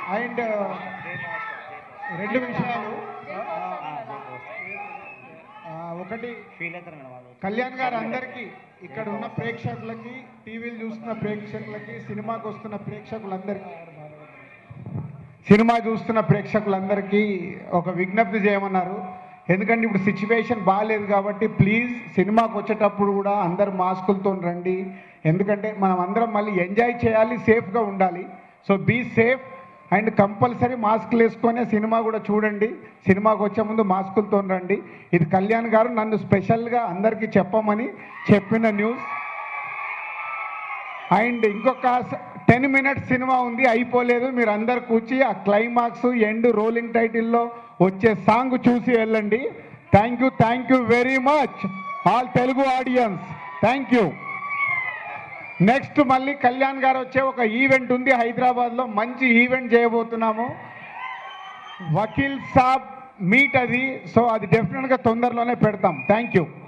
and రెండు విషయాలు ఆ, ఒకటి ఫీల్ అవుతారు మేడం వాళ్ళు కళ్యాణ్ గారు అందరికీ ఇక్కడ ఉన్న ప్రేక్షకులకి టీవీలు చూస్తున్న ప్రేక్షకులకి సినిమాకి వస్తున్న ప్రేక్షకులందరికీ సినిమా చూస్తున్న ప్రేక్షకులందరికీ ఒక విజ్ఞప్తి చేయమన్నారు ఎందుకంటే ఇప్పుడు సిచ్యువేషన్ బాగాలేదు కాబట్టి ప్లీజ్ సినిమాకి వచ్చేటప్పుడు కూడా అందరు మాస్కులతో రండి ఎందుకంటే మనం అందరం మళ్ళీ ఎంజాయ్ చేయాలి సేఫ్గా ఉండాలి so be safe and compulsory మాస్కులు వేసుకొనే సినిమా కూడా చూడండి సినిమాకి వచ్చే ముందు మాస్కులతో రండి ఇది కళ్యాణ్ గారు నన్ను స్పెషల్గా అందరికీ చెప్పమని చెప్పిన న్యూస్ అండ్ ఇంకొక టెన్ మినిట్స్ సినిమా ఉంది అయిపోలేదు మీరు అందరు కూర్చి ఆ క్లైమాక్స్ ఎండ్ రోలింగ్ టైటిల్లో వచ్చే సాంగ్ చూసి వెళ్ళండి thank you thank you very much all Telugu audience thank you next మళ్ళీ కళ్యాణ్ గారు వచ్చే ఒక ఈవెంట్ ఉంది హైదరాబాద్లో మంచి ఈవెంట్ చేయబోతున్నాము వకీల్ సాబ్ మీట్ అది సో అది డెఫినెట్గా తొందరలోనే పెడతాం థ్యాంక్ యూ